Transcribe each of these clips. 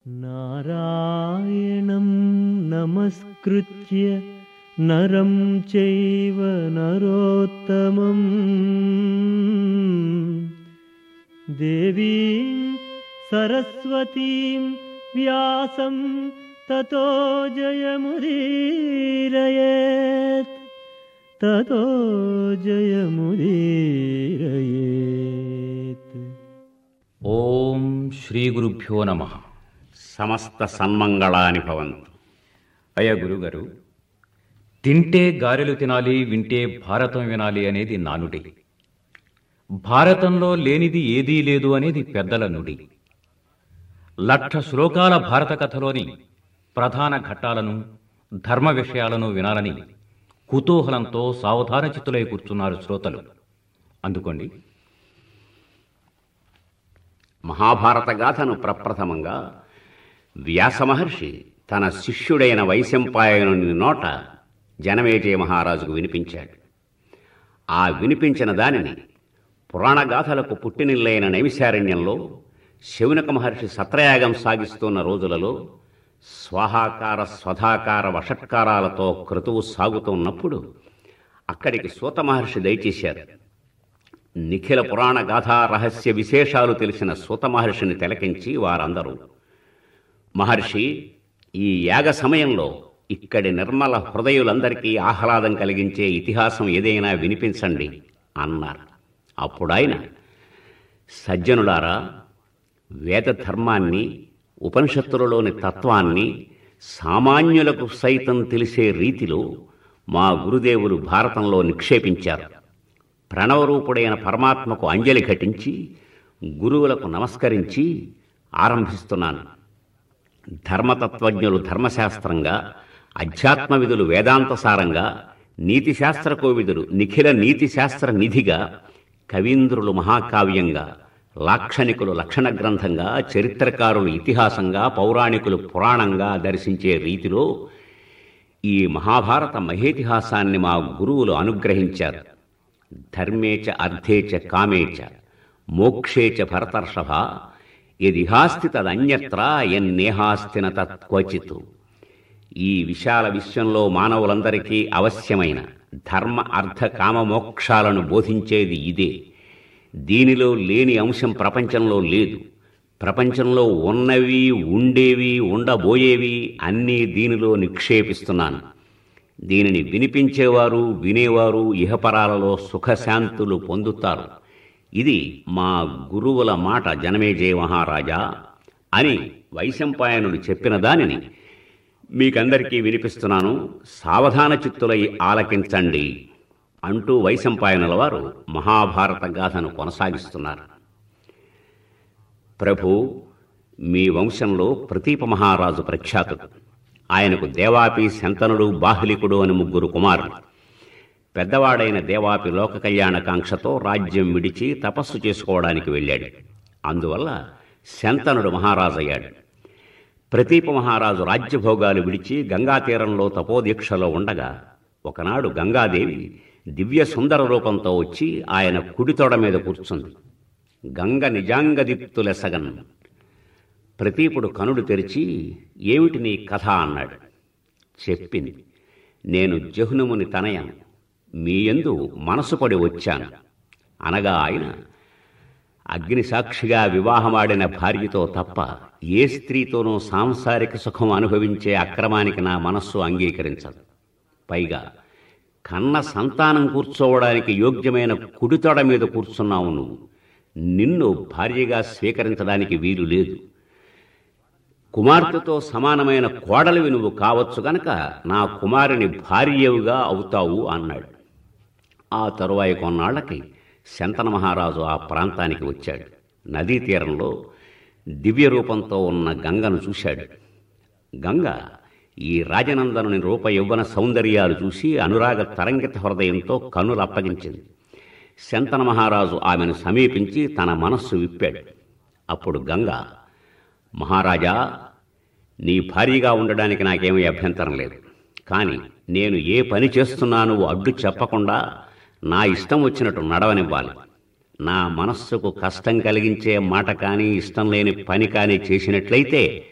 నారాయణం నమస్కృత్య నరం చైవ నరోత్తమం దేవీం సరస్వతీం వ్యాసం తతో జయముదీరయేత్ తతో జయముదీరయేత్ ఓం శ్రీ గురుభ్యో నమ సమస్త సన్మంగళాని భవంతు అయ్యా గురుగారు తింటే గారెలు తినాలి వింటే భారతం వినాలి అనేది నానుడి భారతంలో లేనిది ఏదీ లేదు అనేది పెద్దల నుడి లక్ష శ్లోకాల భారత కథలోని ప్రధాన ఘట్టాలను ధర్మ విషయాలను వినాలని కుతూహలంతో సావధాన చిత్తులై కూర్చున్నారు శ్రోతలు అందుకోండి మహాభారత గాథను ప్రప్రథమంగా వ్యాస మహర్షి తన శిష్యుడైన వైశంపాయనుని నోట జనమేజయ మహారాజుకు వినిపించాడు ఆ వినిపించిన దానిని పురాణ గాథలకు పుట్టినిల్లైన నైమిశారణ్యంలో శౌనక మహర్షి సత్రయాగం సాగిస్తున్న రోజులలో స్వాహాకార స్వధాకార వషట్కారాలతో క్రతువు సాగుతున్నప్పుడు అక్కడికి సూత మహర్షి దయచేశారు నిఖిల పురాణ గాథా రహస్య విశేషాలు తెలిసిన సూత మహర్షిని తిలకించి వారందరూ మహర్షి ఈ యాగ సమయంలో ఇక్కడి నిర్మల హృదయులందరికీ ఆహ్లాదం కలిగించే ఇతిహాసం ఏదైనా వినిపించండి అన్నారు అప్పుడాయన సజ్జనులారా వేద ధర్మాన్ని ఉపనిషత్తులలోని తత్వాన్ని సామాన్యులకు సైతం తెలిసే రీతిలో మా గురుదేవులు భారతంలో నిక్షేపించారు ప్రణవరూపుడైన పరమాత్మకు అంజలి ఘటించి గురువులకు నమస్కరించి ఆరంభిస్తున్నాను ధర్మతత్వజ్ఞులు ధర్మశాస్త్రంగా అధ్యాత్మ విధులు వేదాంతసారంగా నీతిశాస్త్ర కోవిదులు నిఖిల నీతిశాస్త్ర నిధిగా కవీంద్రులు మహాకావ్యంగా లాక్షణికులు లక్షణ గ్రంథంగా చరిత్రకారులు ఇతిహాసంగా పౌరాణికులు పురాణంగా దర్శించే రీతిలో ఈ మహాభారత మహేతిహాసాన్ని మా గురువులు అనుగ్రహించారు ధర్మేచ అర్థేచ కామేచ మోక్షేచ భరతర్షభ యదిహాస్తి తదన్యత్ర ఎన్నేహాస్తిన తత్క్వచిత్ ఈ విశాల విశ్వంలో మానవులందరికీ అవశ్యమైన ధర్మ అర్థ కామ మోక్షాలను బోధించేది ఇదే దీనిలో లేని అంశం ప్రపంచంలో లేదు ప్రపంచంలో ఉన్నవి ఉండేవి ఉండబోయేవి అన్నీ దీనిలో నిక్షేపిస్తున్నాను దీనిని వినిపించేవారు వినేవారు ఇహపరాలలో సుఖశాంతులు పొందుతారు ఇది మా గురువుల మాట జనమేజయ మహారాజా అని వైశంపాయనుడు చెప్పిన దానిని మీకందరికీ వినిపిస్తున్నాను సావధాన చిత్తులై ఆలకించండి అంటూ వైశంపాయనుల వారు మహాభారత గాథను కొనసాగిస్తున్నారు ప్రభు మీ వంశంలో ప్రతీప మహారాజు ప్రఖ్యాతుడు ఆయనకు దేవాపి శంతనుడు బాహ్లికుడు అని ముగ్గురు కుమారులు పెద్దవాడైన దేవాపి లోక కళ్యాణకాంక్షతో రాజ్యం విడిచి తపస్సు చేసుకోవడానికి వెళ్ళాడు అందువల్ల శంతనుడు మహారాజయ్యాడు ప్రతీప మహారాజు రాజ్యభోగాలు విడిచి గంగా తీరంలో తపోదీక్షలో ఉండగా ఒకనాడు గంగాదేవి దివ్య సుందర రూపంతో వచ్చి ఆయన కుడితోడ మీద కూర్చుంది గంగ నిజాంగదీప్తులెసగన్ ప్రతీపుడు కనుడు తెరిచి ఏమిటి నీ కథ అన్నాడు చెప్పింది నేను జహ్నుముని తనయను మీ యందు మనసు పడి వచ్చాను అనగా ఆయన అగ్ని సాక్షిగా వివాహమాడిన భార్యతో తప్ప ఏ స్త్రీతోనూ సాంసారిక సుఖం అనుభవించే అక్రమానికి నా మనస్సు అంగీకరించదు పైగా కన్న సంతానం కూర్చోవడానికి యోగ్యమైన కుడితొడ మీద కూర్చున్నావు నువ్వు నిన్ను భార్యగా స్వీకరించడానికి వీలు లేదు కుమార్తెతో సమానమైన కోడలివి నువ్వు కావచ్చు గనక నా కుమారుని భార్యవుగా అవుతావు అన్నాడు ఆ తరువాయి కొన్నాళ్లకి శంతన మహారాజు ఆ ప్రాంతానికి వచ్చాడు నదీ తీరంలో దివ్య రూపంతో ఉన్న గంగను చూశాడు గంగ ఈ రాజనందనుని రూప యౌవన సౌందర్యాలు చూసి అనురాగ తరంగిత హృదయంతో కన్నులు అప్పగించింది శంతన మహారాజు ఆమెను సమీపించి తన మనస్సు విప్పాడు అప్పుడు గంగ మహారాజా నీ భారీగా ఉండడానికి నాకేమీ అభ్యంతరం లేదు కానీ నేను ఏ పని చేస్తున్నా నువ్వు అడ్డు చెప్పకుండా నా ఇష్టం వచ్చినట్టు నడవనివ్వాలి నా మనస్సుకు కష్టం కలిగించే మాట కానీ ఇష్టం లేని పని కానీ చేసినట్లయితే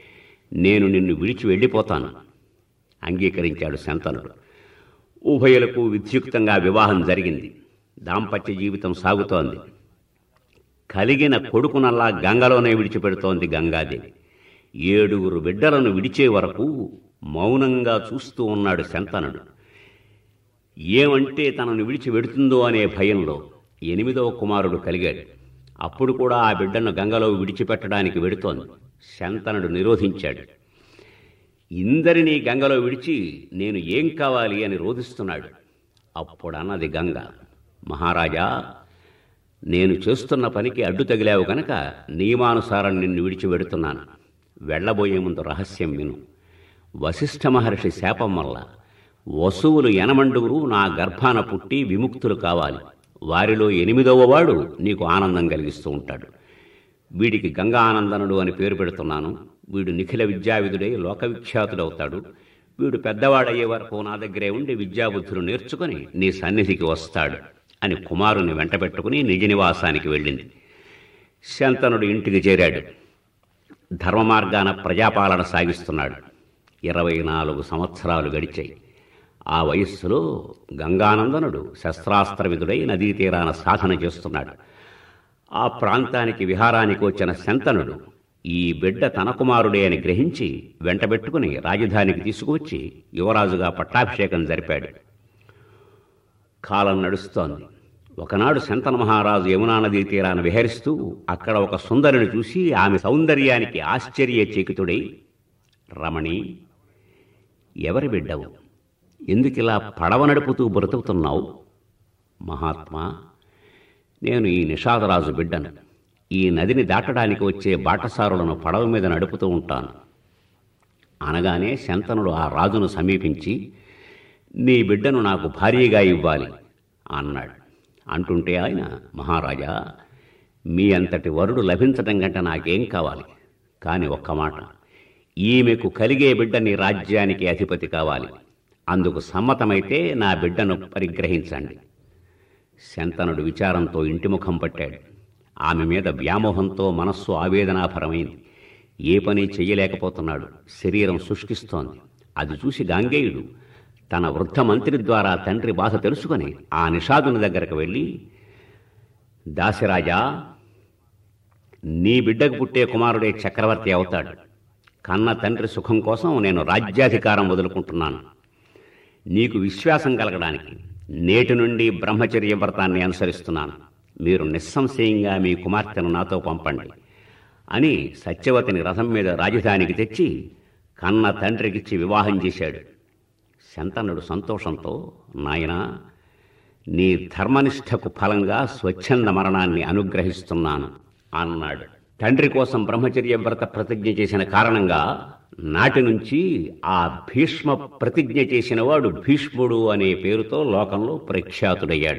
నేను నిన్ను విడిచి వెళ్ళిపోతాను అంగీకరించాడు శంతనుడు ఉభయులకు విద్యుక్తంగా వివాహం జరిగింది దాంపత్య జీవితం సాగుతోంది కలిగిన కొడుకునల్లా గంగలోనే విడిచిపెడుతోంది గంగాదేవి ఏడుగురు బిడ్డలను విడిచే వరకు మౌనంగా చూస్తూ ఉన్నాడు శంతనుడు ఏమంటే తనను విడిచి వెడుతుందో అనే భయంలో ఎనిమిదవ కుమారుడు కలిగాడు అప్పుడు కూడా ఆ బిడ్డను గంగలో విడిచిపెట్టడానికి వెడుతోంది శంతనుడు నిరోధించాడు ఇందరినీ గంగలో విడిచి నేను ఏం కావాలి అని రోధిస్తున్నాడు అప్పుడు అన్నది గంగ మహారాజా నేను చేస్తున్న పనికి అడ్డు తగిలావు గనక నియమానుసారం నిన్ను విడిచి వెడుతున్నాను వెళ్ళబోయే ముందు రహస్యం విను వశిష్ఠ మహర్షి శాపం వల్ల వసువులు ఎనమండుగురు నా గర్భాన పుట్టి విముక్తులు కావాలి వారిలో ఎనిమిదవ వాడు నీకు ఆనందం కలిగిస్తూ ఉంటాడు వీడికి గంగా ఆనందనుడు అని పేరు పెడుతున్నాను వీడు నిఖిల విద్యావిధుడై లోకవిఖ్యాతుడవుతాడు వీడు పెద్దవాడయ్యే వరకు నా దగ్గరే ఉండి విద్యాబుద్ధులు నేర్చుకుని నీ సన్నిధికి వస్తాడు అని కుమారుని వెంటబెట్టుకుని నిజ నివాసానికి వెళ్ళింది శంతనుడు ఇంటికి చేరాడు ధర్మ మార్గాన ప్రజాపాలన సాగిస్తున్నాడు ఇరవై నాలుగు సంవత్సరాలు గడిచాయి ఆ వయస్సులో గంగానందనుడు శస్త్రాస్త్రవిధుడై నదీ తీరాన సాధన చేస్తున్నాడు ఆ ప్రాంతానికి విహారానికి వచ్చిన శంతనుడు ఈ బిడ్డ తన కుమారుడే అని గ్రహించి వెంటబెట్టుకుని రాజధానికి తీసుకువచ్చి యువరాజుగా పట్టాభిషేకం జరిపాడు కాలం నడుస్తోంది ఒకనాడు శంతన మహారాజు యమునా నదీ తీరాన విహరిస్తూ అక్కడ ఒక సుందరిని చూసి ఆమె సౌందర్యానికి ఆశ్చర్యచకితుడై రమణి ఎవరి బిడ్డవు ఎందుకిలా పడవ నడుపుతూ బ్రతుకుతున్నావు మహాత్మా నేను ఈ నిషాదరాజు బిడ్డను ఈ నదిని దాటడానికి వచ్చే బాటసారులను పడవ మీద నడుపుతూ ఉంటాను అనగానే శంతనుడు ఆ రాజును సమీపించి నీ బిడ్డను నాకు భార్యగా ఇవ్వాలి అన్నాడు అంటుంటే ఆయన మహారాజా మీ అంతటి వరుడు లభించడం కంటే నాకేం కావాలి కానీ ఒక్క మాట ఈమెకు కలిగే బిడ్డ నీ రాజ్యానికి అధిపతి కావాలి అందుకు సమ్మతమైతే నా బిడ్డను పరిగ్రహించండి శంతనుడు విచారంతో ఇంటి ముఖం పట్టాడు ఆమె మీద వ్యామోహంతో మనస్సు ఆవేదనాపరమైంది ఏ పని చెయ్యలేకపోతున్నాడు శరీరం శుష్కిస్తోంది అది చూసి గాంగేయుడు తన వృద్ధ మంత్రి ద్వారా తండ్రి బాధ తెలుసుకొని ఆ నిషాదుని దగ్గరకు వెళ్ళి దాసిరాజా నీ బిడ్డకు పుట్టే కుమారుడే చక్రవర్తి అవుతాడు కన్న తండ్రి సుఖం కోసం నేను రాజ్యాధికారం వదులుకుంటున్నాను నీకు విశ్వాసం కలగడానికి నేటి నుండి బ్రహ్మచర్య వ్రతాన్ని అనుసరిస్తున్నాను మీరు నిస్సంశయంగా మీ కుమార్తెను నాతో పంపండి అని సత్యవతిని రథం మీద రాజధానికి తెచ్చి కన్న తండ్రికిచ్చి వివాహం చేశాడు శంతనుడు సంతోషంతో నాయనా నీ ధర్మనిష్టకు ఫలంగా స్వచ్ఛంద మరణాన్ని అనుగ్రహిస్తున్నాను అన్నాడు తండ్రి కోసం బ్రహ్మచర్య వ్రత ప్రతిజ్ఞ చేసిన కారణంగా నాటి నుంచి ఆ భీష్మ ప్రతిజ్ఞ చేసిన వాడు భీష్ముడు అనే పేరుతో లోకంలో ప్రఖ్యాతుడయ్యాడు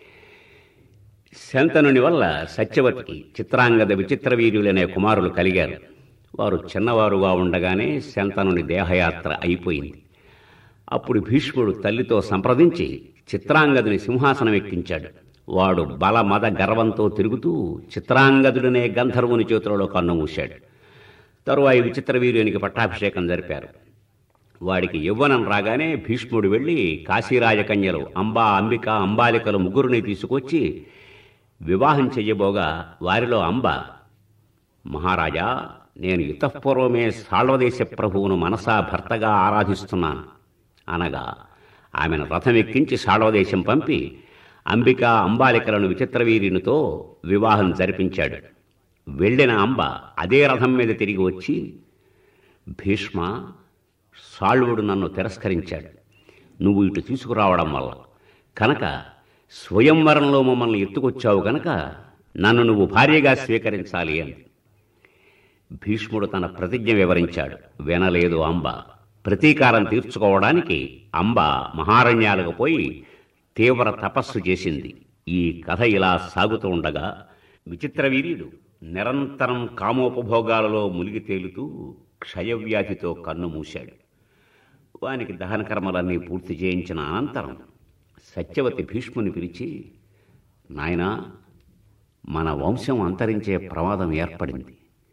శంతనుని వల్ల సత్యవతికి చిత్రాంగద విచిత్ర వీర్యులనే కుమారులు కలిగారు వారు చిన్నవారుగా ఉండగానే శంతనుని దేహయాత్ర అయిపోయింది అప్పుడు భీష్ముడు తల్లితో సంప్రదించి చిత్రాంగదుని సింహాసనం ఎక్కించాడు వాడు బల మద గర్వంతో తిరుగుతూ చిత్రాంగదుడనే గంధర్వుని చేతులలో కన్నుమూశాడు తరువాయి విచిత్ర వీర్యునికి పట్టాభిషేకం జరిపారు వాడికి యవ్వనం రాగానే భీష్ముడు వెళ్ళి కాశీరాజకన్యలు అంబా అంబిక అంబాలికలు ముగ్గురిని తీసుకొచ్చి వివాహం చెయ్యబోగా వారిలో అంబ మహారాజా నేను ఇతఃపూర్వమే సాళ్వదేశ ప్రభువును మనసా భర్తగా ఆరాధిస్తున్నాను అనగా ఆమెను రథం ఎక్కించి సాళ్వదేశం పంపి అంబిక అంబాలికలను విచిత్రవీర్యునితో వివాహం జరిపించాడు వెళ్ళిన అంబ అదే రథం మీద తిరిగి వచ్చి భీష్మ సాళ్వుడు నన్ను తిరస్కరించాడు నువ్వు ఇటు తీసుకురావడం వల్ల కనుక స్వయంవరంలో మమ్మల్ని ఎత్తుకొచ్చావు గనక నన్ను నువ్వు భార్యగా స్వీకరించాలి అని భీష్ముడు తన ప్రతిజ్ఞ వివరించాడు వినలేదు అంబ ప్రతీకారం తీర్చుకోవడానికి అంబ మహారణ్యాలకు పోయి తీవ్ర తపస్సు చేసింది ఈ కథ ఇలా సాగుతూ ఉండగా విచిత్రవీర్యుడు నిరంతరం కామోపభోగాలలో మునిగి తేలుతూ క్షయవ్యాధితో కన్ను మూశాడు వానికి దహన కర్మలన్నీ పూర్తి చేయించిన అనంతరం సత్యవతి భీష్ముని పిలిచి నాయనా మన వంశం అంతరించే ప్రమాదం ఏర్పడింది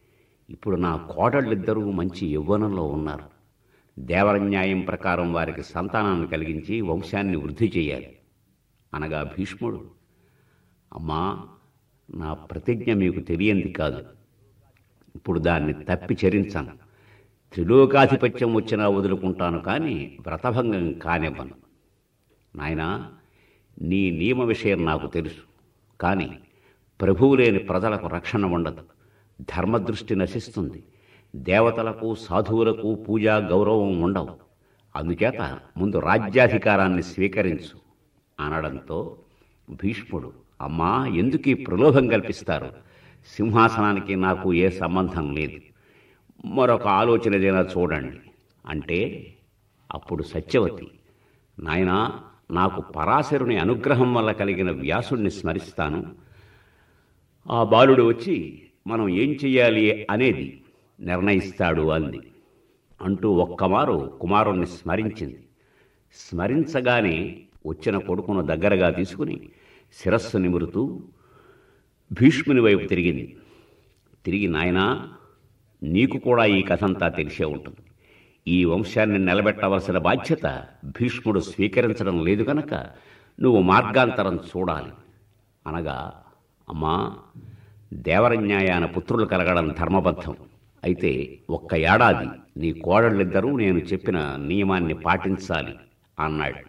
ఇప్పుడు నా కోడళ్ళిద్దరూ మంచి యవ్వనంలో ఉన్నారు దేవరన్యాయం ప్రకారం వారికి సంతానాన్ని కలిగించి వంశాన్ని వృద్ధి చేయాలి అనగా భీష్ముడు అమ్మా నా ప్రతిజ్ఞ మీకు తెలియంది కాదు ఇప్పుడు దాన్ని తప్పి చరించాను త్రిలోకాధిపత్యం వచ్చినా వదులుకుంటాను కానీ వ్రతభంగం కానివ్వను నాయనా నీ నియమ విషయం నాకు తెలుసు కానీ ప్రభువు లేని ప్రజలకు రక్షణ ఉండదు ధర్మదృష్టి నశిస్తుంది దేవతలకు సాధువులకు పూజ గౌరవం ఉండవు అందుచేత ముందు రాజ్యాధికారాన్ని స్వీకరించు అనడంతో భీష్ముడు అమ్మా ఎందుకు ఈ ప్రలోభం కల్పిస్తారు సింహాసనానికి నాకు ఏ సంబంధం లేదు మరొక ఆలోచన ఏదైనా చూడండి అంటే అప్పుడు సత్యవతి నాయనా నాకు పరాశరుని అనుగ్రహం వల్ల కలిగిన వ్యాసుణ్ణి స్మరిస్తాను ఆ బాలుడు వచ్చి మనం ఏం చెయ్యాలి అనేది నిర్ణయిస్తాడు అంది అంటూ ఒక్కమారు కుమారుణ్ణి స్మరించింది స్మరించగానే వచ్చిన కొడుకును దగ్గరగా తీసుకుని శిరస్సు నిమురుతూ భీష్ముని వైపు తిరిగింది తిరిగి నాయనా నీకు కూడా ఈ కథంతా తెలిసే ఉంటుంది ఈ వంశాన్ని నిలబెట్టవలసిన బాధ్యత భీష్ముడు స్వీకరించడం లేదు కనుక నువ్వు మార్గాంతరం చూడాలి అనగా అమ్మా దేవరన్యాయాన పుత్రులు కలగడం ధర్మబద్ధం అయితే ఒక్క ఏడాది నీ కోడళ్ళిద్దరూ నేను చెప్పిన నియమాన్ని పాటించాలి అన్నాడు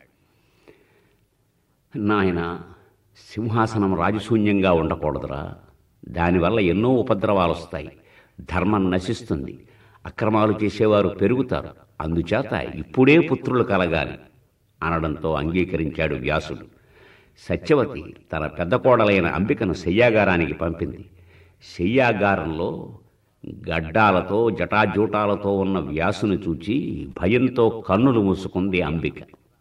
నాయన సింహాసనం రాజశూన్యంగా ఉండకూడదురా దానివల్ల ఎన్నో ఉపద్రవాలు వస్తాయి ధర్మం నశిస్తుంది అక్రమాలు చేసేవారు పెరుగుతారు అందుచేత ఇప్పుడే పుత్రులు కలగాలి అనడంతో అంగీకరించాడు వ్యాసుడు సత్యవతి తన పెద్ద కోడలైన అంబికను శయ్యాగారానికి పంపింది శయ్యాగారంలో గడ్డాలతో జటాజూటాలతో ఉన్న వ్యాసును చూచి భయంతో కన్నులు మూసుకుంది అంబిక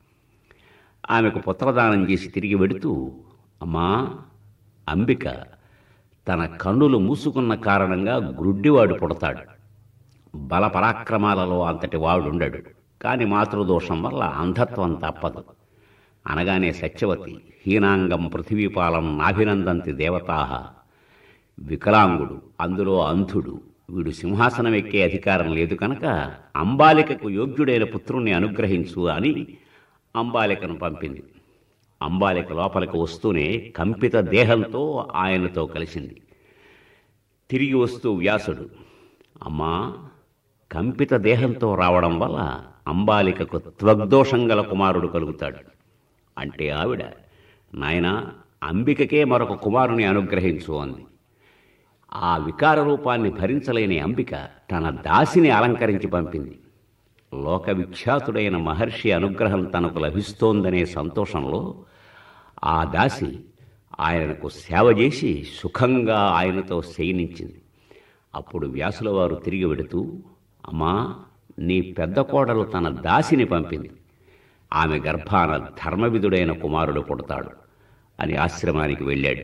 ఆమెకు పుత్రదానం చేసి తిరిగి వెడుతూ అమ్మా అంబిక తన కన్నులు మూసుకున్న కారణంగా గ్రుడ్డివాడు పుడతాడు బల పరాక్రమాలలో అంతటి వాడుండడు కాని మాతృదోషం వల్ల అంధత్వం తప్పదు అనగానే సత్యవతి హీనాంగం పృథివీపాలం నాభినందంతి దేవతాహ వికలాంగుడు అందులో అంధుడు వీడు సింహాసనం ఎక్కే అధికారం లేదు కనుక అంబాలికకు యోగ్యుడైన పుత్రుణ్ణి అనుగ్రహించు అని అంబాలికను పంపింది అంబాలిక లోపలికి వస్తూనే కంపిత దేహంతో ఆయనతో కలిసింది తిరిగి వస్తూ వ్యాసుడు అమ్మా కంపిత దేహంతో రావడం వల్ల అంబాలికకు త్వగ్దోషం గల కుమారుడు కలుగుతాడు అంటే ఆవిడ నాయన అంబికకే మరొక కుమారుని అనుగ్రహించు అంది ఆ వికార రూపాన్ని భరించలేని అంబిక తన దాసిని అలంకరించి పంపింది లోక విఖ్యాతుడైన మహర్షి అనుగ్రహం తనకు లభిస్తోందనే సంతోషంలో ఆ దాసి ఆయనకు సేవ చేసి సుఖంగా ఆయనతో శయనించింది అప్పుడు వ్యాసుల వారు తిరిగి వెడుతూ అమ్మా నీ పెద్ద కోడలు తన దాసిని పంపింది ఆమె గర్భాన ధర్మవిధుడైన కుమారుడు పుడతాడు అని ఆశ్రమానికి వెళ్ళాడు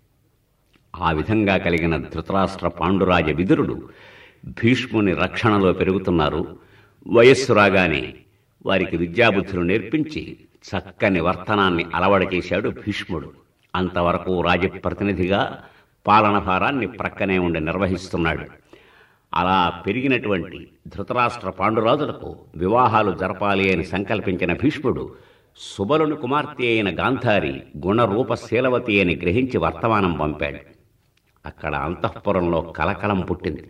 ఆ విధంగా కలిగిన ధృతరాష్ట్ర పాండురాజ విదురుడు భీష్ముని రక్షణలో పెరుగుతున్నారు వయస్సు రాగానే వారికి విద్యాబుద్ధులు నేర్పించి చక్కని వర్తనాన్ని అలవడ చేశాడు భీష్ముడు అంతవరకు రాజప్రతినిధిగా పాలన భారాన్ని ప్రక్కనే ఉండి నిర్వహిస్తున్నాడు అలా పెరిగినటువంటి ధృతరాష్ట్ర పాండురాజులకు వివాహాలు జరపాలి అని సంకల్పించిన భీష్ముడు సుబలుని కుమార్తె అయిన గాంధారి గుణరూప శీలవతి అని గ్రహించి వర్తమానం పంపాడు అక్కడ అంతఃపురంలో కలకలం పుట్టింది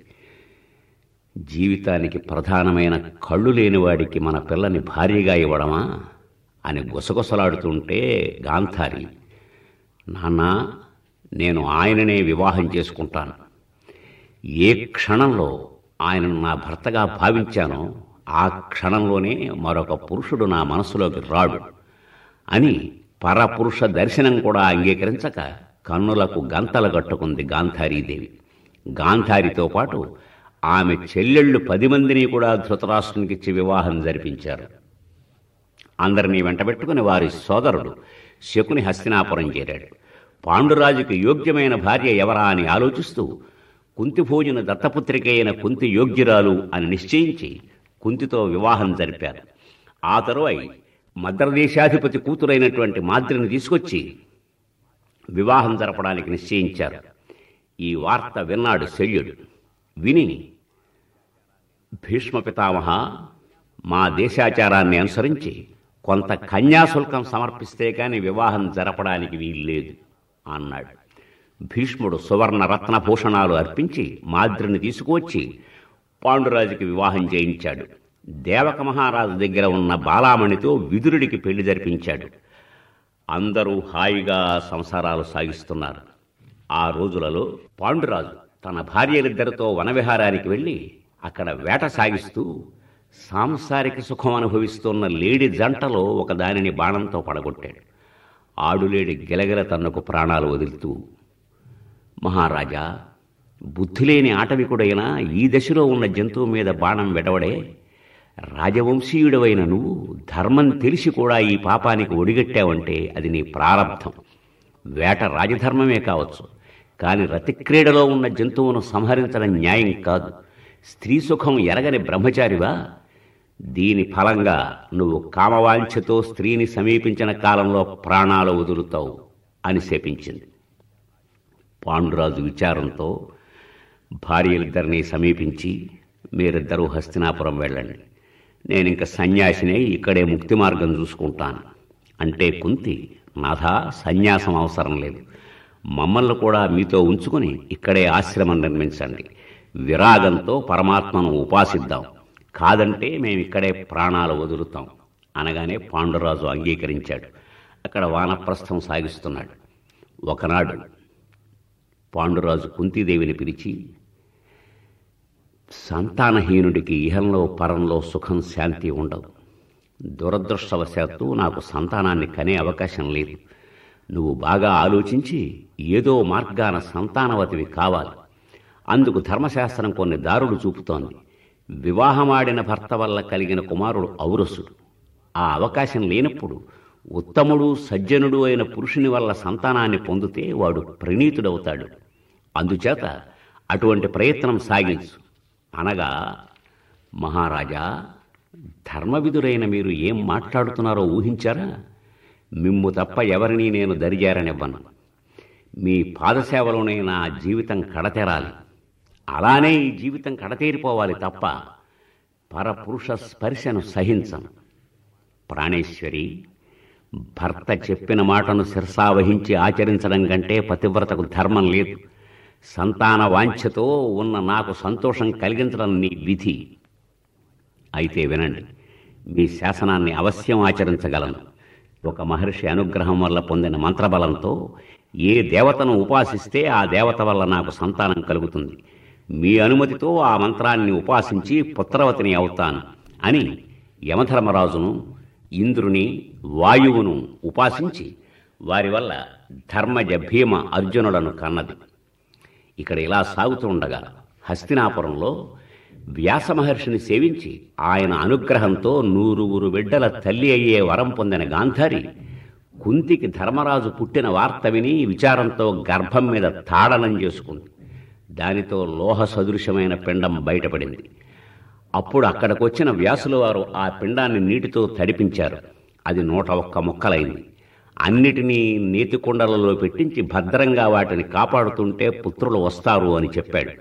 జీవితానికి ప్రధానమైన కళ్ళు లేనివాడికి మన పిల్లని భార్యగా ఇవ్వడమా అని గుసగుసలాడుతుంటే గాంధారి నాన్న నేను ఆయననే వివాహం చేసుకుంటాను ఏ క్షణంలో ఆయనను నా భర్తగా భావించానో ఆ క్షణంలోనే మరొక పురుషుడు నా మనసులోకి రాడు అని పరపురుష దర్శనం కూడా అంగీకరించక కన్నులకు గంతలు కట్టుకుంది గాంధారీదేవి గాంధారితో పాటు ఆమె చెల్లెళ్ళు పది మందిని కూడా ధృతరాష్ట్రునికిచ్చి వివాహం జరిపించారు అందరినీ వెంటబెట్టుకుని వారి సోదరుడు శకుని హస్తినాపురం చేరాడు పాండురాజుకు యోగ్యమైన భార్య ఎవరా అని ఆలోచిస్తూ కుంతిభోజుని దత్తపుత్రిక అయిన కుంతి యోగ్యురాలు అని నిశ్చయించి కుంతితో వివాహం జరిపారు ఆ తరువాయి మద్రదేశాధిపతి కూతురైనటువంటి మాద్రిని తీసుకొచ్చి వివాహం జరపడానికి నిశ్చయించారు ఈ వార్త విన్నాడు శల్యుడు విని భీష్మ పితామహ మా దేశాచారాన్ని అనుసరించి కొంత కన్యాశుల్కం సమర్పిస్తే కాని వివాహం జరపడానికి వీల్లేదు అన్నాడు భీష్ముడు సువర్ణ రత్నభూషణాలు అర్పించి మాద్రిని తీసుకువచ్చి పాండురాజుకి వివాహం చేయించాడు దేవక మహారాజు దగ్గర ఉన్న బాలామణితో విదురుడికి పెళ్లి జరిపించాడు అందరూ హాయిగా సంసారాలు సాగిస్తున్నారు ఆ రోజులలో పాండురాజు తన భార్యలిద్దరితో వనవిహారానికి వెళ్ళి అక్కడ వేట సాగిస్తూ సాంసారిక సుఖం అనుభవిస్తున్న లేడి జంటలో ఒక దానిని బాణంతో పడగొట్టాడు ఆడులేడి గిలగిల తనకు ప్రాణాలు వదులుతూ మహారాజా బుద్ధిలేని ఆటవికుడైన ఈ దశలో ఉన్న జంతువు మీద బాణం వెడవడే రాజవంశీయుడవైన నువ్వు ధర్మం తెలిసి కూడా ఈ పాపానికి ఒడిగట్టావంటే అది నీ ప్రారంధం వేట రాజధర్మమే కావచ్చు కానీ రతిక్రీడలో ఉన్న జంతువును సంహరించడం న్యాయం కాదు స్త్రీ సుఖం ఎరగని బ్రహ్మచారివా దీని ఫలంగా నువ్వు కామవాంఛతో స్త్రీని సమీపించిన కాలంలో ప్రాణాలు వదులుతావు అని శపించింది పాండురాజు విచారంతో భార్యలిద్దరినీ సమీపించి మీరిద్దరూ హస్తినాపురం వెళ్ళండి నేను ఇంక సన్యాసినే ఇక్కడే ముక్తి మార్గం చూసుకుంటాను అంటే కుంతి నాథా సన్యాసం అవసరం లేదు మమ్మల్ని కూడా మీతో ఉంచుకుని ఇక్కడే ఆశ్రమం నిర్మించండి విరాగంతో పరమాత్మను ఉపాసిద్దాం కాదంటే మేము ఇక్కడే ప్రాణాలు వదులుతాం అనగానే పాండురాజు అంగీకరించాడు అక్కడ వానప్రస్థం సాగిస్తున్నాడు ఒకనాడు పాండురాజు కుంతీదేవిని పిలిచి సంతానహీనుడికి ఇహంలో పరంలో సుఖం శాంతి ఉండవు దురదృష్టవశాత్తు నాకు సంతానాన్ని కనే అవకాశం లేదు నువ్వు బాగా ఆలోచించి ఏదో మార్గాన సంతానవతివి కావాలి అందుకు ధర్మశాస్త్రం కొన్ని దారులు చూపుతోంది వివాహమాడిన భర్త వల్ల కలిగిన కుమారుడు ఔరసుడు ఆ అవకాశం లేనప్పుడు ఉత్తముడు సజ్జనుడు అయిన పురుషుని వల్ల సంతానాన్ని పొందితే వాడు ప్రణీతుడవుతాడు అందుచేత అటువంటి ప్రయత్నం సాగించు అనగా మహారాజా ధర్మవిధురైన మీరు ఏం మాట్లాడుతున్నారో ఊహించారా మిమ్ము తప్ప ఎవరినీ నేను దరిజారనివ్వను మీ పాదసేవలోనే నా జీవితం కడతెరాలి అలానే ఈ జీవితం కడతేరిపోవాలి తప్ప పరపురుష స్పర్శను సహించను ప్రాణేశ్వరి భర్త చెప్పిన మాటను శిరసావహించి ఆచరించడం కంటే పతివ్రతకు ధర్మం లేదు సంతాన వాంఛతో ఉన్న నాకు సంతోషం కలిగించడం నీ విధి అయితే వినండి మీ శాసనాన్ని అవశ్యం ఆచరించగలను ఒక మహర్షి అనుగ్రహం వల్ల పొందిన మంత్రబలంతో ఏ దేవతను ఉపాసిస్తే ఆ దేవత వల్ల నాకు సంతానం కలుగుతుంది మీ అనుమతితో ఆ మంత్రాన్ని ఉపాసించి పుత్రవతిని అవుతాను అని యమధర్మరాజును ఇంద్రుని వాయువును ఉపాసించి వారి వల్ల ధర్మజ భీమ అర్జునులను కన్నది ఇక్కడ ఇలా సాగుతూ ఉండగా హస్తినాపురంలో వ్యాస మహర్షిని సేవించి ఆయన అనుగ్రహంతో నూరుగురు బిడ్డల తల్లి అయ్యే వరం పొందిన గాంధారి కుంతికి ధర్మరాజు పుట్టిన వార్త విని విచారంతో గర్భం మీద తాడనం చేసుకుంది దానితో లోహ సదృశమైన పిండం బయటపడింది అప్పుడు అక్కడికి వచ్చిన వ్యాసుల వారు ఆ పిండాన్ని నీటితో తడిపించారు అది నూట ఒక్క ముక్కలైంది అన్నిటినీ నీతి కుండలలో పెట్టించి భద్రంగా వాటిని కాపాడుతుంటే పుత్రులు వస్తారు అని చెప్పాడు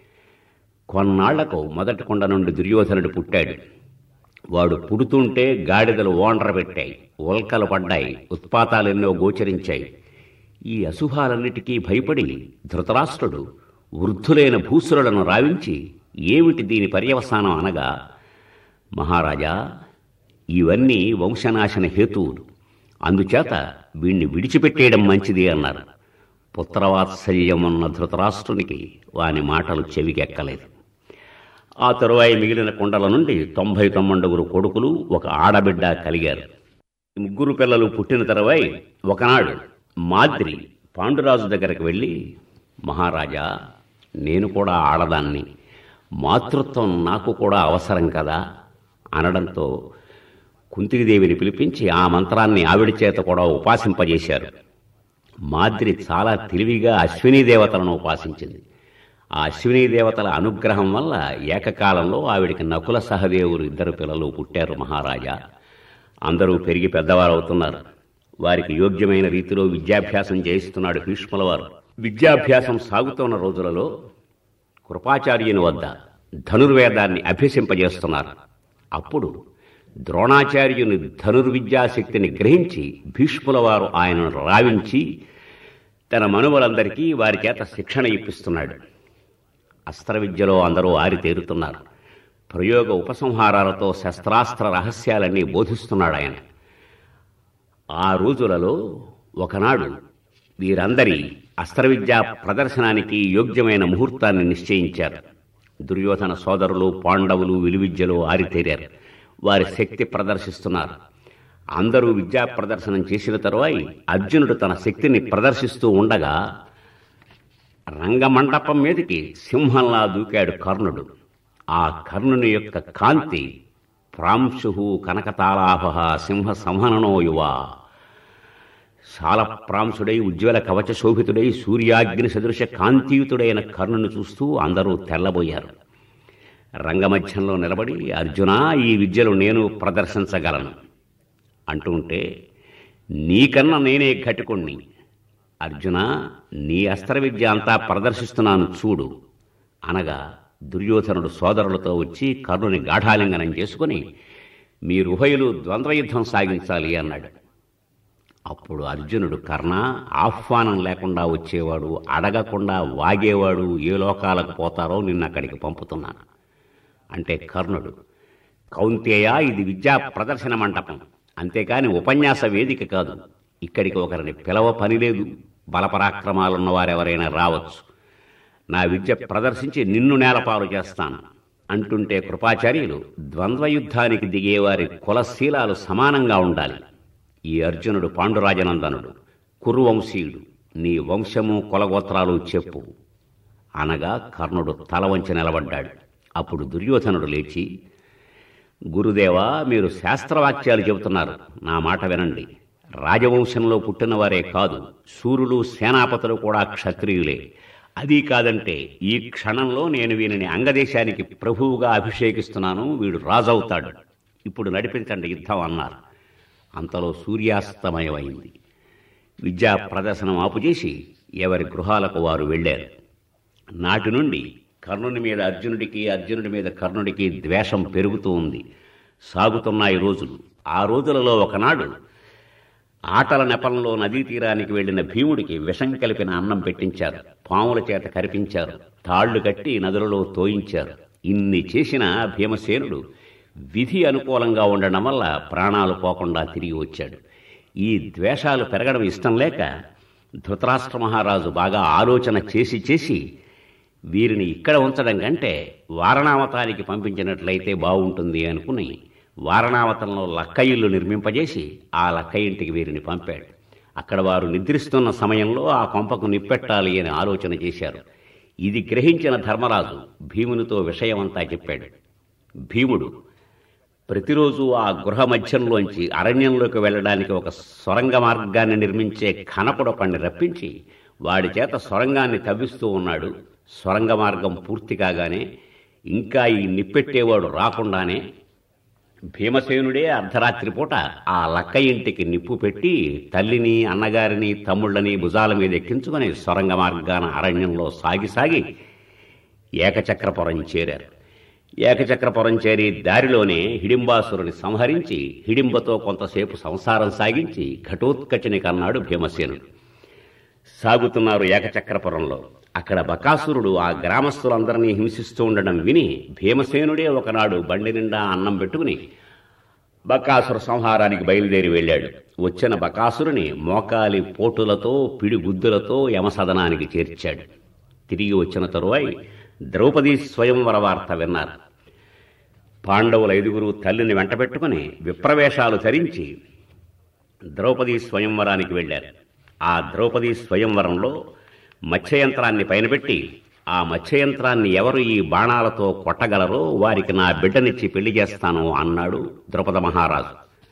కొన్నాళ్లకు మొదటి కొండ నుండి దుర్యోధనుడు పుట్టాడు వాడు పుడుతుంటే గాడిదలు ఓండ్ర పెట్టాయి ఉల్కలు పడ్డాయి ఉత్పాతాలెన్నో గోచరించాయి ఈ అశుభాలన్నిటికీ భయపడి ధృతరాష్ట్రుడు వృద్ధులైన భూసురులను రావించి ఏమిటి దీని పర్యవసానం అనగా మహారాజా ఇవన్నీ వంశనాశన హేతువులు అందుచేత వీణ్ణి విడిచిపెట్టేయడం మంచిది అన్నారు పుత్రవాత్సల్యమున్న ధృతరాష్ట్రునికి వాని మాటలు చెవికెక్కలేదు ఆ తరువాయి మిగిలిన కొండల నుండి తొంభై తొమ్మిడుగురు కొడుకులు ఒక ఆడబిడ్డ కలిగారు ఈ ముగ్గురు పిల్లలు పుట్టిన తరువాయి ఒకనాడు మాద్రి పాండురాజు దగ్గరికి వెళ్ళి మహారాజా నేను కూడా ఆడదాన్ని మాతృత్వం నాకు కూడా అవసరం కదా అనడంతో కుంతిదేవిని పిలిపించి ఆ మంత్రాన్ని ఆవిడ చేత కూడా ఉపాసింపజేశారు మాద్రి చాలా తెలివిగా అశ్వినీ దేవతలను ఉపాసించింది ఆ అశ్వినీ దేవతల అనుగ్రహం వల్ల ఏకకాలంలో ఆవిడికి నకుల సహదేవులు ఇద్దరు పిల్లలు పుట్టారు మహారాజా అందరూ పెరిగి పెద్దవారవుతున్నారు వారికి యోగ్యమైన రీతిలో విద్యాభ్యాసం చేయిస్తున్నాడు భీష్ముల వారు విద్యాభ్యాసం సాగుతున్న రోజులలో కృపాచార్యుని వద్ద ధనుర్వేదాన్ని అభ్యసింపజేస్తున్నారు అప్పుడు ద్రోణాచార్యుని ధనుర్విద్యాశక్తిని గ్రహించి భీష్ముల వారు ఆయనను రావించి తన మనువులందరికీ వారి చేత శిక్షణ ఇప్పిస్తున్నాడు అస్త్ర విద్యలో అందరూ ఆరితేరుతున్నారు ప్రయోగ ఉపసంహారాలతో శస్త్రాస్త్ర రహస్యాలన్నీ బోధిస్తున్నాడు ఆయన ఆ రోజులలో ఒకనాడు వీరందరి అస్త్రవిద్యా ప్రదర్శనానికి యోగ్యమైన ముహూర్తాన్ని నిశ్చయించారు దుర్యోధన సోదరులు పాండవులు విలువిద్యలో ఆరితేరారు వారి శక్తి ప్రదర్శిస్తున్నారు అందరూ విద్యా ప్రదర్శనం చేసిన తరువాయి అర్జునుడు తన శక్తిని ప్రదర్శిస్తూ ఉండగా రంగమండపం మీదకి సింహంలా దూకాడు కర్ణుడు ఆ కర్ణుని యొక్క కాంతి ప్రాంశు కనకతాలాభ సింహ సంహననో యువ శాలప్రాంశుడై ఉజ్వల కవచ శోభితుడై సూర్యాగ్ని సదృశ కాంతియుతుడైన కర్ణుని చూస్తూ అందరూ తెల్లబోయారు రంగమధ్యంలో నిలబడి అర్జునా ఈ విద్యలు నేను ప్రదర్శించగలను అంటుంటే నీకన్నా నేనే ఘటికుణ్ణి అర్జున నీ అస్త్ర విద్య అంతా ప్రదర్శిస్తున్నాను చూడు అనగా దుర్యోధనుడు సోదరులతో వచ్చి కర్ణుని గాఢాలింగనం చేసుకుని మీరుభయులు ద్వంద్వయుద్ధం సాగించాలి అన్నాడు అప్పుడు అర్జునుడు కర్ణ ఆహ్వానం లేకుండా వచ్చేవాడు అడగకుండా వాగేవాడు ఏ లోకాలకు పోతారో నిన్న అక్కడికి పంపుతున్నాను అంటే కర్ణుడు కౌంతేయ ఇది విద్యా ప్రదర్శన మంటపం అంతేకాని ఉపన్యాస వేదిక కాదు ఇక్కడికి ఒకరిని పిలవ పని లేదు బలపరాక్రమాలున్న వారెవరైనా రావచ్చు నా విద్య ప్రదర్శించి నిన్ను నేలపాలు చేస్తాను అంటుంటే కృపాచార్యులు ద్వంద్వయుద్ధానికి దిగేవారి కులశీలాలు సమానంగా ఉండాలి ఈ అర్జునుడు పాండురాజనందనుడు కురువంశీయుడు నీ వంశము కులగోత్రాలు చెప్పు అనగా కర్ణుడు తల వంచి నిలబడ్డాడు అప్పుడు దుర్యోధనుడు లేచి గురుదేవా మీరు శాస్త్రవాక్యాలు చెబుతున్నారు నా మాట వినండి రాజవంశంలో పుట్టినవారే కాదు సూర్యులు సేనాపతులు కూడా క్షత్రియులే అది కాదంటే ఈ క్షణంలో నేను వీనిని అంగదేశానికి ప్రభువుగా అభిషేకిస్తున్నాను వీడు రాజవుతాడు ఇప్పుడు నడిపించండి యుద్ధం అన్నారు అంతలో సూర్యాస్తమయమైంది విద్యా ప్రదర్శనం ఆపుచేసి ఎవరి గృహాలకు వారు వెళ్ళారు నాటి నుండి కర్ణుని మీద అర్జునుడికి అర్జునుడి మీద కర్ణుడికి ద్వేషం పెరుగుతూ ఉంది సాగుతున్నాయి రోజులు ఆ రోజులలో ఒకనాడు ఆటల నెపంలో నదీ తీరానికి వెళ్లిన భీముడికి విషం కలిపిన అన్నం పెట్టించారు పాముల చేత కరిపించారు తాళ్లు కట్టి నదులలో తోయించారు ఇన్ని చేసిన భీమసేనుడు విధి అనుకూలంగా ఉండడం వల్ల ప్రాణాలు పోకుండా తిరిగి వచ్చాడు ఈ ద్వేషాలు పెరగడం ఇష్టం లేక ధృతరాష్ట్ర మహారాజు బాగా ఆలోచన చేసి చేసి వీరిని ఇక్కడ ఉంచడం కంటే వారణావతానికి పంపించినట్లయితే బాగుంటుంది అనుకుని వారణావతంలో లక్క ఇల్లు నిర్మింపజేసి ఆ లక్క ఇంటికి వీరిని పంపాడు అక్కడ వారు నిద్రిస్తున్న సమయంలో ఆ కొంపకు నిప్పెట్టాలి అని ఆలోచన చేశారు ఇది గ్రహించిన ధర్మరాజు భీమునితో విషయమంతా చెప్పాడు భీముడు ప్రతిరోజు ఆ గృహ మధ్యంలోంచి అరణ్యంలోకి వెళ్ళడానికి ఒక సొరంగ మార్గాన్ని నిర్మించే ఖనపుడపండి రప్పించి వాడి చేత సొరంగాన్ని తవ్విస్తూ ఉన్నాడు సొరంగ మార్గం పూర్తి కాగానే ఇంకా ఈ నిప్పెట్టేవాడు రాకుండానే భీమసేనుడే అర్ధరాత్రి పూట ఆ లక్క ఇంటికి నిప్పు పెట్టి తల్లిని అన్నగారిని తమ్ముళ్ళని భుజాల మీద ఎక్కించుకొని సొరంగ మార్గాన అరణ్యంలో సాగి సాగి ఏకచక్రపురం చేరారు ఏకచక్రపురం చేరి దారిలోనే హిడింబాసురుని సంహరించి హిడింబతో కొంతసేపు సంసారం సాగించి ఘటోత్కచుని కన్నాడు భీమసేనుడు సాగుతున్నారు ఏకచక్రపురంలో అక్కడ బకాసురుడు ఆ గ్రామస్తులందరినీ హింసిస్తూ ఉండడం విని భీమసేనుడే ఒకనాడు బండి నిండా అన్నం పెట్టుకుని బకాసుర సంహారానికి బయలుదేరి వెళ్ళాడు వచ్చిన బకాసురుని మోకాలి పోటులతో పిడిగుద్దులతో యమసదనానికి చేర్చాడు తిరిగి వచ్చిన తరువాయి ద్రౌపది స్వయంవర వార్త విన్నారు పాండవుల ఐదుగురు తల్లిని వెంటబెట్టుకుని విప్రవేశాలు ధరించి ద్రౌపది స్వయంవరానికి వెళ్ళారు ఆ ద్రౌపది స్వయంవరంలో మత్స్యయంత్రాన్ని పైనబెట్టి ఆ మత్స్యయంత్రాన్ని ఎవరు ఈ బాణాలతో కొట్టగలరో వారికి నా బిడ్డనిచ్చి పెళ్లి చేస్తాను అన్నాడు ద్రౌపద మహారాజు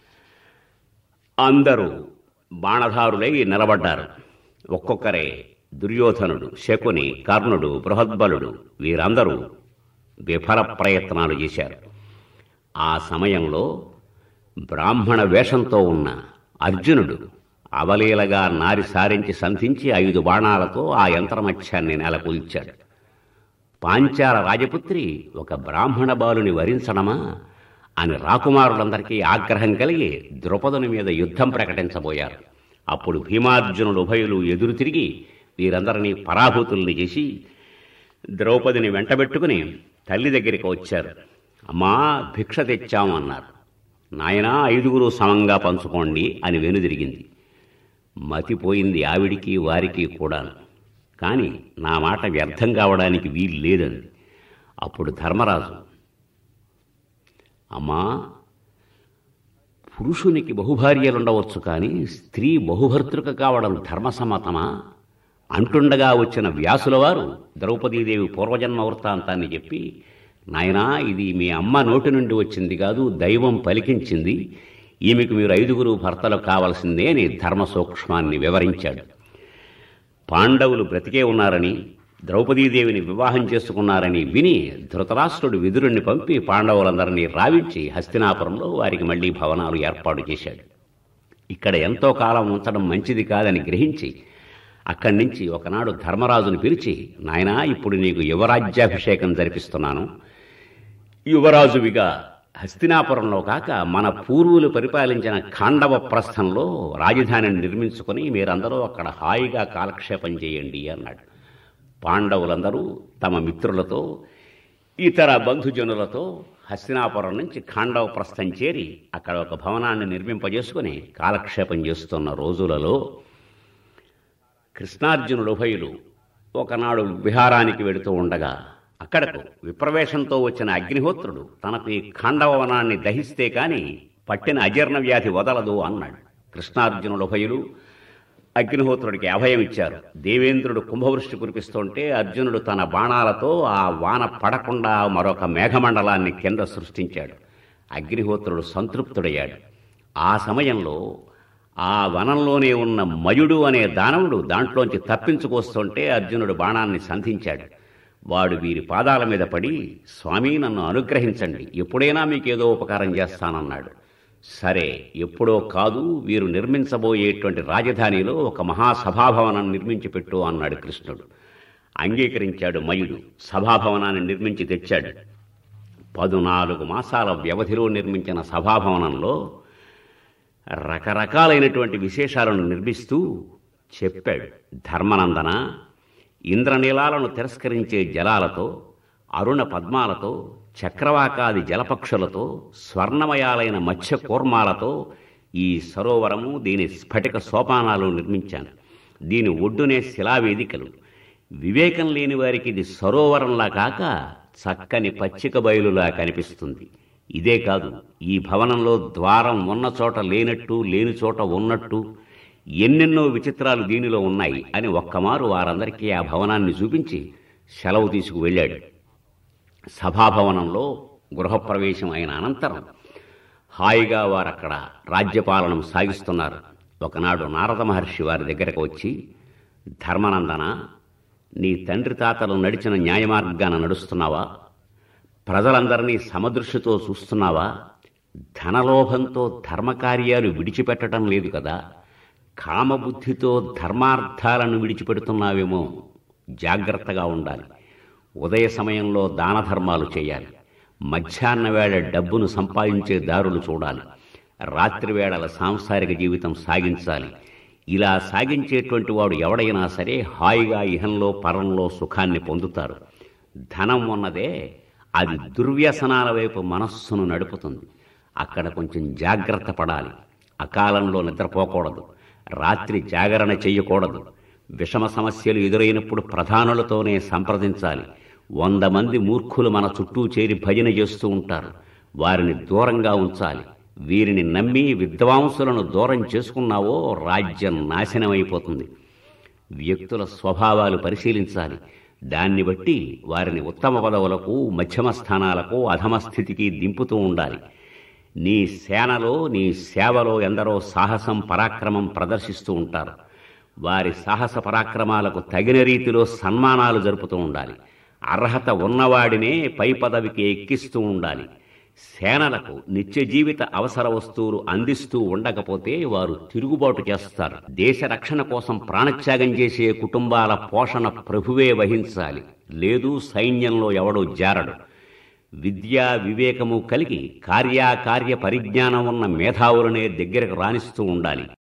అందరూ బాణధారులై నిలబడ్డారు ఒక్కొక్కరే దుర్యోధనుడు శకుని కర్ణుడు బృహద్బలుడు వీరందరూ విఫల ప్రయత్నాలు చేశారు ఆ సమయంలో బ్రాహ్మణ వేషంతో ఉన్న అర్జునుడు అవలీలగా నారి సారించి సంధించి ఐదు బాణాలతో ఆ యంత్రమత్యాన్ని నెలకొల్చాడు పాంచాల రాజపుత్రి ఒక బ్రాహ్మణ బాలుని వరించడమా అని రాకుమారులందరికీ ఆగ్రహం కలిగి ద్రుపదుని మీద యుద్ధం ప్రకటించబోయారు అప్పుడు భీమార్జునులు ఉభయులు ఎదురు తిరిగి వీరందరినీ పరాభూతుల్ని చేసి ద్రౌపదిని వెంటబెట్టుకుని తల్లి దగ్గరికి వచ్చారు అమ్మా భిక్ష తెచ్చాము అన్నారు నాయనా ఐదుగురు సమంగా పంచుకోండి అని వెనుదిరిగింది మతిపోయింది ఆవిడికి వారికి కూడాను కానీ నా మాట వ్యర్థం కావడానికి వీలు లేదంది అప్పుడు ధర్మరాజు అమ్మా పురుషునికి బహుభార్యలుండవచ్చు కానీ స్త్రీ బహుభర్తృక కావడం ధర్మసమ్మతమా అంటుండగా వచ్చిన వ్యాసుల వారు ద్రౌపదీదేవి పూర్వజన్మ వృత్తాంతాన్ని చెప్పి నాయనా ఇది మీ అమ్మ నోటి నుండి వచ్చింది కాదు దైవం పలికించింది ఈమెకు మీరు ఐదుగురు భర్తలు కావలసిందే అని ధర్మ సూక్ష్మాన్ని వివరించాడు పాండవులు బ్రతికే ఉన్నారని ద్రౌపదీదేవిని వివాహం చేసుకున్నారని విని ధృతరాష్ట్రుడు విదురుణ్ణి పంపి పాండవులందరినీ రావించి హస్తినాపురంలో వారికి మళ్లీ భవనాలు ఏర్పాటు చేశాడు ఇక్కడ ఎంతో కాలం ఉంచడం మంచిది కాదని గ్రహించి అక్కడి నుంచి ఒకనాడు ధర్మరాజును పిలిచి నాయనా ఇప్పుడు నీకు యువరాజ్యాభిషేకం జరిపిస్తున్నాను యువరాజువిగా హస్తినాపురంలో కాక మన పూర్వులు పరిపాలించిన ఖాండవ ప్రస్థంలో రాజధానిని నిర్మించుకొని మీరందరూ అక్కడ హాయిగా కాలక్షేపం చేయండి అన్నాడు పాండవులందరూ తమ మిత్రులతో ఇతర బంధుజనులతో హస్తినాపురం నుంచి ఖాండవ ప్రస్థం చేరి అక్కడ ఒక భవనాన్ని నిర్మింపజేసుకుని కాలక్షేపం చేస్తున్న రోజులలో కృష్ణార్జునుడు ఉభయులు ఒకనాడు విహారానికి వెడుతూ ఉండగా అక్కడకు విప్రవేశంతో వచ్చిన అగ్నిహోత్రుడు తనకు ఈ ఖాండవనాన్ని దహిస్తే కాని పట్టిన అజీర్ణ వ్యాధి వదలదు అన్నాడు కృష్ణార్జునుడు ఉభయులు అగ్నిహోత్రుడికి అభయం ఇచ్చారు దేవేంద్రుడు కుంభవృష్టి కురిపిస్తుంటే అర్జునుడు తన బాణాలతో ఆ వాన పడకుండా మరొక మేఘమండలాన్ని కింద సృష్టించాడు అగ్నిహోత్రుడు సంతృప్తుడయ్యాడు ఆ సమయంలో ఆ వనంలోనే ఉన్న మయుడు అనే దానవుడు దాంట్లోంచి తప్పించుకొస్తుంటే అర్జునుడు బాణాన్ని సంధించాడు వాడు వీరి పాదాల మీద పడి స్వామి నన్ను అనుగ్రహించండి ఎప్పుడైనా మీకేదో ఉపకారం చేస్తానన్నాడు సరే ఎప్పుడో కాదు వీరు నిర్మించబోయేటువంటి రాజధానిలో ఒక మహాసభాభవనం నిర్మించి పెట్టు అన్నాడు కృష్ణుడు అంగీకరించాడు మయుడు సభాభవనాన్ని నిర్మించి తెచ్చాడు పదునాలుగు మాసాల వ్యవధిలో నిర్మించిన సభాభవనంలో రకరకాలైనటువంటి విశేషాలను నిర్మిస్తూ చెప్పాడు ధర్మనందన ఇంద్రనీలాలను తిరస్కరించే జలాలతో అరుణ పద్మాలతో చక్రవాకాది జలపక్షులతో స్వర్ణమయాలైన మత్స్య కూర్మాలతో ఈ సరోవరము దీని స్ఫటిక సోపానాలు నిర్మించాను దీని ఒడ్డునే శిలావేదికలు వివేకం లేని వారికి ఇది సరోవరంలా కాక చక్కని పచ్చిక బయలులా కనిపిస్తుంది ఇదే కాదు ఈ భవనంలో ద్వారం ఉన్న చోట లేనట్టు లేని చోట ఉన్నట్టు ఎన్నెన్నో విచిత్రాలు దీనిలో ఉన్నాయి అని ఒక్కమారు వారందరికీ ఆ భవనాన్ని చూపించి సెలవు తీసుకు వెళ్ళాడు సభాభవనంలో గృహప్రవేశం అయిన అనంతరం హాయిగా వారక్కడ రాజ్యపాలనం సాగిస్తున్నారు ఒకనాడు నారద మహర్షి వారి దగ్గరకు వచ్చి ధర్మనందన నీ తండ్రి తాతలు నడిచిన న్యాయమార్గాన నడుస్తున్నావా ప్రజలందరినీ సమదృష్టితో చూస్తున్నావా ధనలోభంతో ధర్మకార్యాలు విడిచిపెట్టడం లేదు కదా కామబుద్ధితో ధర్మార్థాలను విడిచిపెడుతున్నావేమో జాగ్రత్తగా ఉండాలి ఉదయ సమయంలో దాన ధర్మాలు చేయాలి మధ్యాహ్న వేళ డబ్బును సంపాదించే దారులు చూడాలి రాత్రి వేళల సాంసారిక జీవితం సాగించాలి ఇలా సాగించేటువంటి వాడు ఎవడైనా సరే హాయిగా ఇహంలో పరంలో సుఖాన్ని పొందుతారు ధనం ఉన్నదే అది దుర్వ్యసనాల వైపు మనస్సును నడుపుతుంది అక్కడ కొంచెం జాగ్రత్త పడాలి అకాలంలో నిద్రపోకూడదు రాత్రి జాగరణ చెయ్యకూడదు విషమ సమస్యలు ఎదురైనప్పుడు ప్రధానులతోనే సంప్రదించాలి వంద మంది మూర్ఖులు మన చుట్టూ చేరి భజన చేస్తూ ఉంటారు వారిని దూరంగా ఉంచాలి వీరిని నమ్మి విద్వాంసులను దూరం చేసుకున్నావో రాజ్యం నాశనమైపోతుంది వ్యక్తుల స్వభావాలు పరిశీలించాలి దాన్ని బట్టి వారిని ఉత్తమ పదవులకు మధ్యమ స్థానాలకు అధమ స్థితికి దింపుతూ ఉండాలి నీ సేనలో నీ సేవలో ఎందరో సాహసం పరాక్రమం ప్రదర్శిస్తూ ఉంటారు వారి సాహస పరాక్రమాలకు తగిన రీతిలో సన్మానాలు జరుపుతూ ఉండాలి అర్హత ఉన్నవాడినే పై పదవికి ఎక్కిస్తూ ఉండాలి సేనలకు నిత్య జీవిత అవసర వస్తువులు అందిస్తూ ఉండకపోతే వారు తిరుగుబాటు చేస్తారు దేశ రక్షణ కోసం ప్రాణత్యాగం చేసే కుటుంబాల పోషణ ప్రభువే వహించాలి లేదు సైన్యంలో ఎవడో జారడు విద్యా వివేకము కలిగి కార్యాకార్య పరిజ్ఞానం ఉన్న మేధావులనే దగ్గరకు రాణిస్తూ ఉండాలి